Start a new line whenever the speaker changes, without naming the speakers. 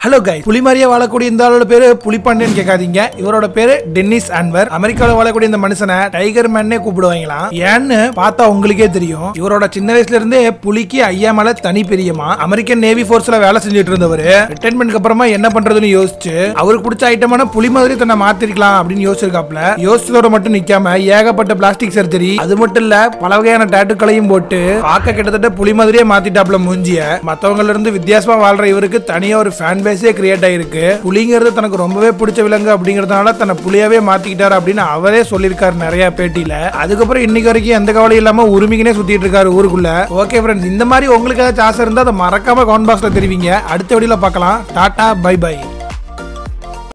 hello கை புலி மாதிரியே வாழக்கூடிய இந்த ஆளோட பேரு புலிப்பாண்டியன் கேட்காதீங்க இவரோட பேரு டென்னிஸ் அன்வர் அமெரிக்காவில் வாழக்கூடிய இந்த மனுஷனை டைகர் மேன்னே கூப்பிடுவாங்களாம் ஏன்னு பார்த்தா உங்களுக்கே தெரியும் இவரோட சின்ன வயசுல இருந்தே புலிக்கு ஐயா மேல தனி பிரியமா அமெரிக்கன் நேவி போர்ஸ்ல வேலை செஞ்சுட்டு இருந்தவர் ரிட்டைர்மெண்ட்க்கு அப்புறமா என்ன பண்றதுன்னு யோசிச்சு அவருக்கு பிடிச்ச ஐட்டமான புலி மாதிரி தன்னை மாத்திருக்கலாம் அப்படின்னு யோசிச்சிருக்காப்ல யோசிச்சதோட மட்டும் நிக்காம ஏகப்பட்ட பிளாஸ்டிக் சர்ஜரி அது மட்டும் இல்ல பல வகையான டேட்டுக்களையும் போட்டு பார்க்க கிட்டத்தட்ட புலி மாதிரியே மாத்திட்டாப்ல மூஞ்சிய மத்தவங்கல இருந்து வித்தியாசமா வாழ்ற இவருக்கு தனியா ஒரு ஃபேன் பேஸே கிரியேட் ஆயிருக்கு புலிங்கிறது தனக்கு ரொம்பவே பிடிச்ச விலங்கு அப்படிங்கறதுனால தன்னை புலியாவே மாத்திக்கிட்டாரு அப்படின்னு அவரே சொல்லியிருக்காரு நிறைய பேட்டியில அதுக்கப்புறம் இன்னைக்கு வரைக்கும் எந்த கவலையும் இல்லாம உரிமைக்குனே சுத்திட்டு இருக்காரு ஊருக்குள்ள ஓகே ஃப்ரெண்ட்ஸ் இந்த மாதிரி உங்களுக்கு ஏதாச்சும் ஆசை இருந்தா அதை மறக்காம கவுண்ட் பாக்ஸ்ல தெரிவிங்க அடுத்த வீடியோல பார்க்கலாம் டாடா பை பை